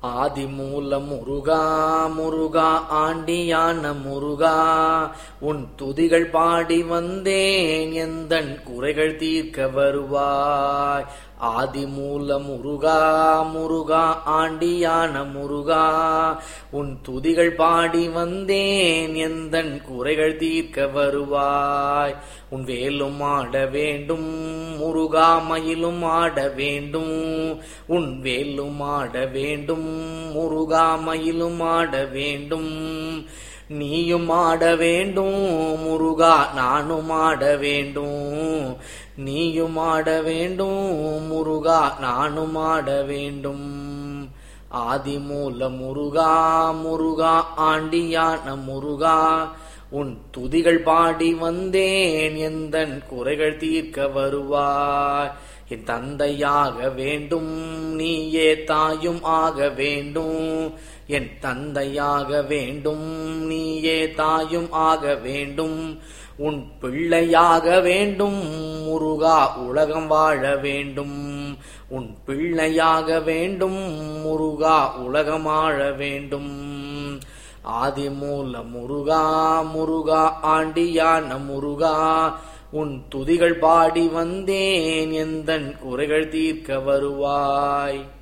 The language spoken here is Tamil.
ஆதிமூல முருகா முருகா ஆண்டியான முருகா உன் துதிகள் பாடி வந்தேன் எந்தன் குறைகள் தீர்க்க வருவாய் ஆதிமூல முருகா முருகா ஆண்டியான முருகா உன் துதிகள் பாடி வந்தேன் எந்தன் குறைகள் தீர்க்க வருவாய் உன் வேலும் ஆட வேண்டும் முருகா மயிலும் ஆட வேண்டும் உன் வேலும் ஆட வேண்டும் முருகா மயிலும் ஆட வேண்டும் நீயும் ஆட வேண்டும் முருகா நானும் ஆட வேண்டும் நீயும் ஆட வேண்டும் முருகா நானும் ஆட வேண்டும் ஆதிமூல முருகா முருகா ஆண்டியான முருகா உன் துதிகள் பாடி வந்தேன் எந்தன் குறைகள் தீர்க்க வருவாய் என் தந்தையாக வேண்டும் நீயே தாயும் ஆக வேண்டும் என் தந்தையாக வேண்டும் நீயே தாயும் ஆக வேண்டும் உன் பிள்ளையாக வேண்டும் முருகா உலகம் வாழ வேண்டும் உன் பிள்ளையாக வேண்டும் முருகா உலகம் ஆழ வேண்டும் ஆதிமூல முருகா முருகா ஆண்டியான முருகா உன் துதிகள் பாடி வந்தேன் எந்தன் குறைகள் தீர்க்க வருவாய்